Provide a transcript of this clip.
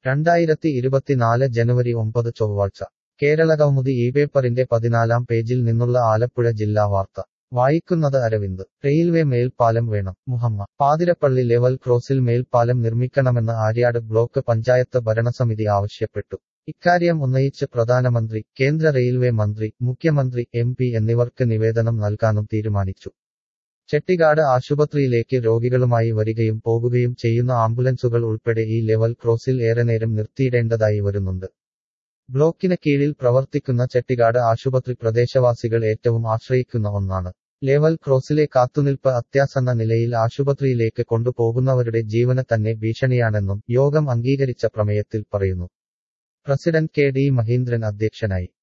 രണ്ടായിരത്തി ഇരുപത്തിനാല് ജനുവരി ഒമ്പത് ചൊവ്വാഴ്ച കേരളകൗമുദി ഈ പേപ്പറിന്റെ പതിനാലാം പേജിൽ നിന്നുള്ള ആലപ്പുഴ ജില്ലാ വാർത്ത വായിക്കുന്നത് അരവിന്ദ് റെയിൽവേ മേൽപ്പാലം വേണം മുഹമ്മ പാതിരപ്പള്ളി ലെവൽ ക്രോസിൽ മേൽപ്പാലം നിർമ്മിക്കണമെന്ന് ആര്യാട് ബ്ലോക്ക് പഞ്ചായത്ത് ഭരണസമിതി ആവശ്യപ്പെട്ടു ഇക്കാര്യം ഉന്നയിച്ച് പ്രധാനമന്ത്രി കേന്ദ്ര റെയിൽവേ മന്ത്രി മുഖ്യമന്ത്രി എം പി എന്നിവർക്ക് നിവേദനം നൽകാനും തീരുമാനിച്ചു ചെട്ടിക്കാട് ആശുപത്രിയിലേക്ക് രോഗികളുമായി വരികയും പോകുകയും ചെയ്യുന്ന ആംബുലൻസുകൾ ഉൾപ്പെടെ ഈ ലെവൽ ക്രോസിൽ ഏറെ നേരം നിർത്തിയിടേണ്ടതായി വരുന്നുണ്ട് ബ്ലോക്കിന് കീഴിൽ പ്രവർത്തിക്കുന്ന ചെട്ടിക്കാട് ആശുപത്രി പ്രദേശവാസികൾ ഏറ്റവും ആശ്രയിക്കുന്ന ഒന്നാണ് ലെവൽ ക്രോസിലെ കാത്തുനിൽപ്പ് അത്യാസന്ന നിലയിൽ ആശുപത്രിയിലേക്ക് കൊണ്ടുപോകുന്നവരുടെ ജീവന് തന്നെ ഭീഷണിയാണെന്നും യോഗം അംഗീകരിച്ച പ്രമേയത്തിൽ പറയുന്നു പ്രസിഡന്റ് കെ ഡി മഹീന്ദ്രൻ അധ്യക്ഷനായി